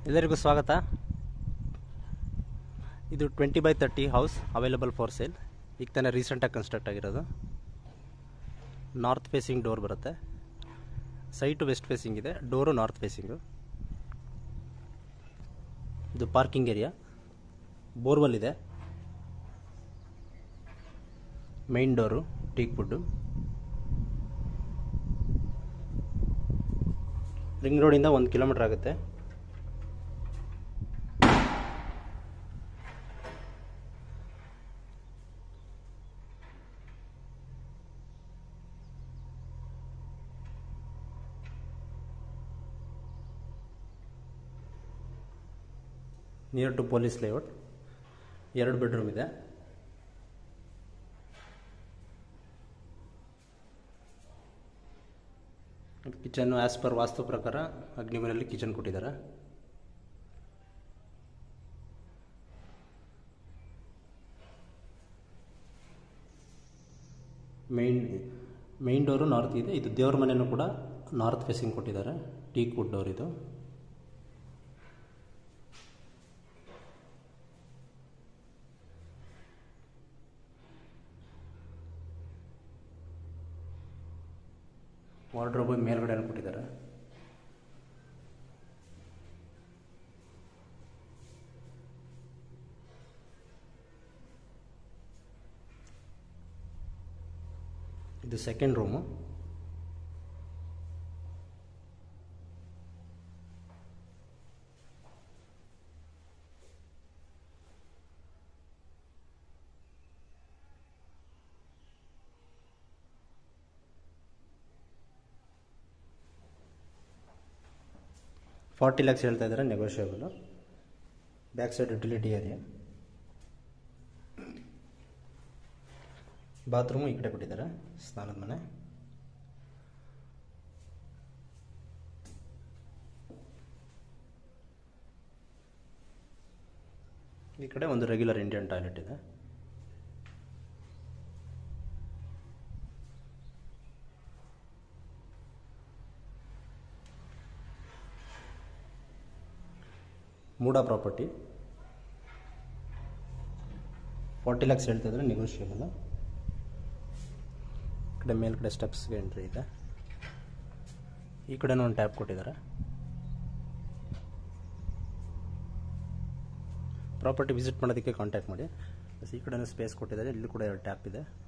ಎಲ್ಲರಿಗೂ ಸ್ವಾಗತ ಇದು twenty by thirty house available for sale ಈಗ ತಾನೇ ರೀಸೆಂಟಾಗಿ ಕನ್ಸ್ಟ್ರಕ್ಟ್ ಆಗಿರೋದು ನಾರ್ತ್ ಫೇಸಿಂಗ್ ಡೋರ್ ಬರುತ್ತೆ ಸೈಟು ವೆಸ್ಟ್ ಫೇಸಿಂಗ್ ಇದೆ ಡೋರು ನಾರ್ತ್ ಫೇಸಿಂಗು ಇದು ಪಾರ್ಕಿಂಗ್ ಏರಿಯಾ ಬೋರ್ವೆಲ್ ಇದೆ main door teak wood ring ರೋಡಿಂದ ಒಂದು ಕಿಲೋಮೀಟ್ರ್ ಆಗುತ್ತೆ ನಿಯರ್ ಟು ಪೊಲೀಸ್ ಲೇಔಟ್ ಎರಡು ಬೆಡ್ರೂಮ್ ಇದೆ ಕಿಚನ್ನು ಆ್ಯಸ್ ಪರ್ ವಾಸ್ತು ಪ್ರಕಾರ ಅಗ್ನಿಮನೆಯಲ್ಲಿ ಕಿಚನ್ ಕೊಟ್ಟಿದ್ದಾರೆ ಮೈನ್ ಮೈನ್ ಡೋರು ನಾರ್ತ್ ಇದೆ ಇದು ದೇವ್ರ ಮನೆಯೂ ಕೂಡ ನಾರ್ತ್ ಫೇಸಿಂಗ್ ಕೊಟ್ಟಿದ್ದಾರೆ ಟೀಕ್ ವುಡ್ ಡೋರ್ ಇದು ವಾರ್ಡ್ರೋಬ್ ಮೇಲ್ಗಡೆ ಕೊಟ್ಟಿದ್ದಾರೆ ಇದು ಸೆಕೆಂಡ್ ರೂಮು ಫಾರ್ಟಿ ಲ್ಯಾಕ್ಸ್ ಹೇಳ್ತಾ ಇದ್ದಾರೆ negotiable back side utility area bathroom ಈ ಕಡೆ ಕೊಟ್ಟಿದ್ದಾರೆ ಸ್ನಾನದ ಮನೆ ಈ ಕಡೆ ಒಂದು ರೆಗ್ಯುಲರ್ ಇಂಡಿಯನ್ ಟಾಯ್ಲೆಟ್ ಇದೆ ಮೂಡ ಪ್ರಾಪರ್ಟಿ ಫಾರ್ಟಿ ಲ್ಯಾಕ್ಸ್ ಹೇಳ್ತಾ ಇದ್ದಾರೆ ನೆಗೋಷಿಯಬಲ್ ಈ ಕಡೆ ಮೇಲ್ಗಡೆ ಸ್ಟೆಪ್ಸ್ಗೆ ಎಂಟ್ರಿ ಇದೆ ಈ ಕಡೆನೂ ಒಂದು ಟ್ಯಾಪ್ ಕೊಟ್ಟಿದ್ದಾರೆ ಪ್ರಾಪರ್ಟಿ ವಿಸಿಟ್ ಮಾಡೋದಕ್ಕೆ ಕಾಂಟ್ಯಾಕ್ಟ್ ಮಾಡಿ ಈ ಕಡೆನೂ ಸ್ಪೇಸ್ ಕೊಟ್ಟಿದ್ದಾರೆ ಇಲ್ಲಿ ಕೂಡ ಎರಡು ಟ್ಯಾಪ್ ಇದೆ